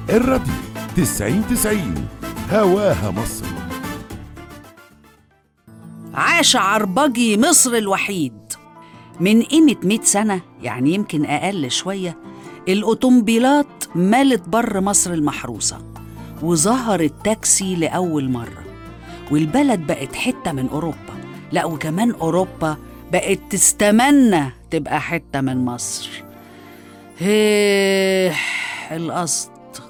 الراديو تسعين تسعين هواها مصر عاش عربجي مصر الوحيد من قيمة 100 سنة يعني يمكن أقل شوية الأوتومبيلات مالت بر مصر المحروسة وظهر التاكسي لأول مرة والبلد بقت حتة من أوروبا لا وكمان أوروبا بقت تستمنى تبقى حتة من مصر هيه القصد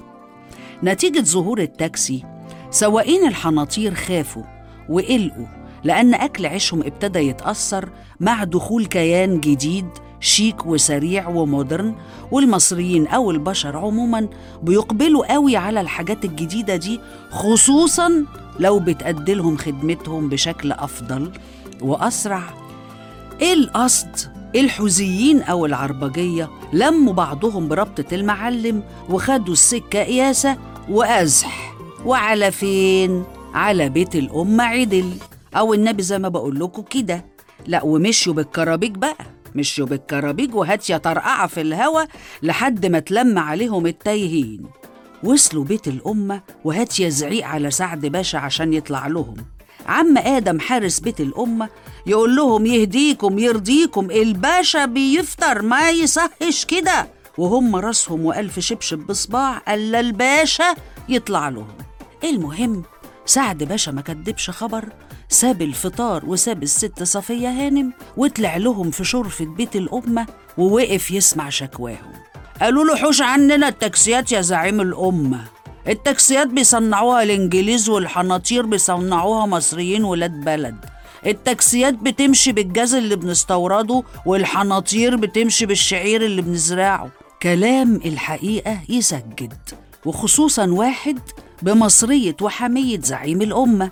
نتيجة ظهور التاكسي سواقين الحناطير خافوا وقلقوا لأن أكل عيشهم ابتدى يتأثر مع دخول كيان جديد شيك وسريع ومودرن والمصريين أو البشر عموما بيقبلوا قوي على الحاجات الجديدة دي خصوصا لو بتأدلهم خدمتهم بشكل أفضل وأسرع ايه القصد الحوزيين او العربجيه لموا بعضهم بربطه المعلم وخدوا السكه قياسه وازح وعلى فين على بيت الام عدل او النبي زي ما بقول لكم كده لا ومشيوا بالكرابيج بقى مشيوا بالكرابيج وهات يا طرقعه في الهوا لحد ما تلم عليهم التايهين وصلوا بيت الأمة وهات يا زعيق على سعد باشا عشان يطلع لهم عم آدم حارس بيت الأمة يقول لهم يهديكم يرضيكم الباشا بيفطر ما يصحش كده وهم راسهم وألف شبشب بصباع ألا الباشا يطلع لهم المهم سعد باشا ما كدبش خبر ساب الفطار وساب الست صفية هانم وطلع لهم في شرفة بيت الأمة ووقف يسمع شكواهم قالوا له حوش عننا التاكسيات يا زعيم الأمة التاكسيات بيصنعوها الإنجليز والحناطير بيصنعوها مصريين ولاد بلد التاكسيات بتمشي بالجاز اللي بنستورده والحناطير بتمشي بالشعير اللي بنزرعه كلام الحقيقة يسجد وخصوصا واحد بمصرية وحمية زعيم الأمة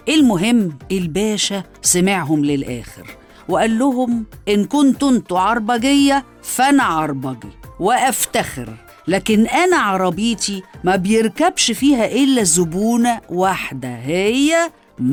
المهم الباشا سمعهم للآخر وقال لهم إن كنتوا انتوا عربجية فأنا عربجي وأفتخر لكن أنا عربيتي ما بيركبش فيها إلا زبونة واحدة هي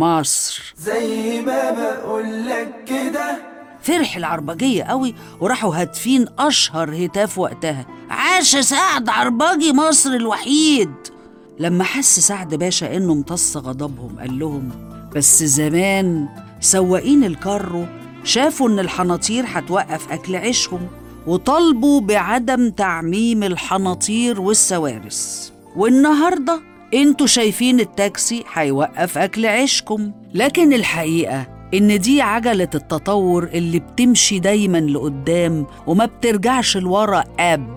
مصر زي ما بقولك كده فرح العربجية قوي وراحوا هاتفين أشهر هتاف وقتها عاش سعد عربجي مصر الوحيد لما حس سعد باشا إنه امتص غضبهم قال لهم بس زمان سواقين الكارو شافوا إن الحناطير هتوقف أكل عيشهم وطالبوا بعدم تعميم الحناطير والسوارس والنهارده انتوا شايفين التاكسي هيوقف اكل عيشكم لكن الحقيقه ان دي عجله التطور اللي بتمشي دايما لقدام وما بترجعش لورا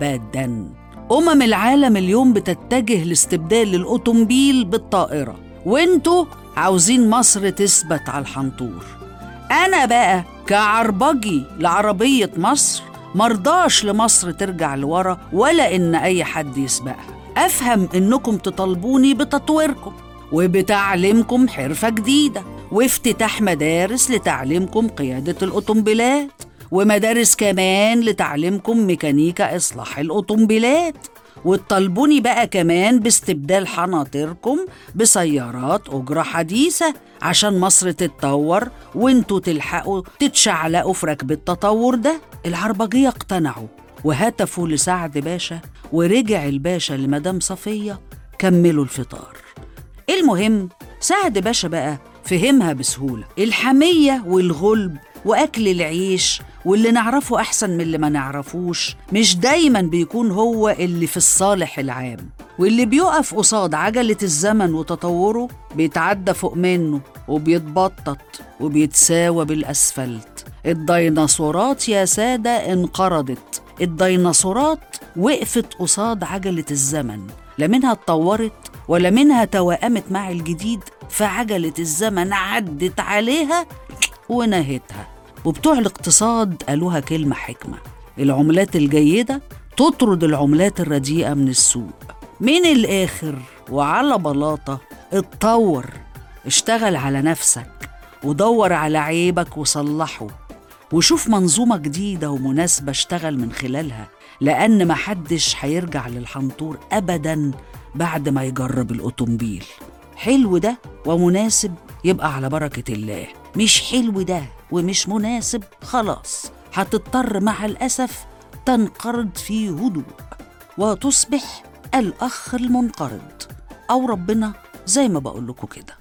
ابدا امم العالم اليوم بتتجه لاستبدال الاوتومبيل بالطائره وانتوا عاوزين مصر تثبت على الحنطور انا بقى كعربجي لعربيه مصر مرضاش لمصر ترجع لورا ولا ان اي حد يسبقها افهم انكم تطالبوني بتطويركم وبتعليمكم حرفه جديده وافتتاح مدارس لتعليمكم قياده الاوتومبيلات ومدارس كمان لتعليمكم ميكانيكا اصلاح الاوتومبيلات وتطالبوني بقى كمان باستبدال حناطركم بسيارات أجرة حديثة عشان مصر تتطور وانتوا تلحقوا تتشعلقوا في ركب التطور ده العربجية اقتنعوا وهتفوا لسعد باشا ورجع الباشا لمدام صفية كملوا الفطار المهم سعد باشا بقى فهمها بسهولة الحمية والغلب وأكل العيش واللي نعرفه أحسن من اللي ما نعرفوش مش دايما بيكون هو اللي في الصالح العام واللي بيقف قصاد عجلة الزمن وتطوره بيتعدى فوق منه وبيتبطط وبيتساوى بالأسفلت الديناصورات يا سادة انقرضت الديناصورات وقفت قصاد عجلة الزمن لا منها اتطورت ولا منها توائمت مع الجديد فعجلة الزمن عدت عليها ونهتها وبتوع الاقتصاد قالوها كلمة حكمة العملات الجيدة تطرد العملات الرديئة من السوق من الآخر وعلى بلاطة اتطور اشتغل على نفسك ودور على عيبك وصلحه وشوف منظومة جديدة ومناسبة اشتغل من خلالها لأن محدش هيرجع للحنطور أبدا بعد ما يجرب الأوتومبيل حلو ده ومناسب يبقى على بركة الله مش حلو ده ومش مناسب خلاص هتضطر مع الأسف تنقرض في هدوء وتصبح الأخ المنقرض أو ربنا زي ما بقول لكم كده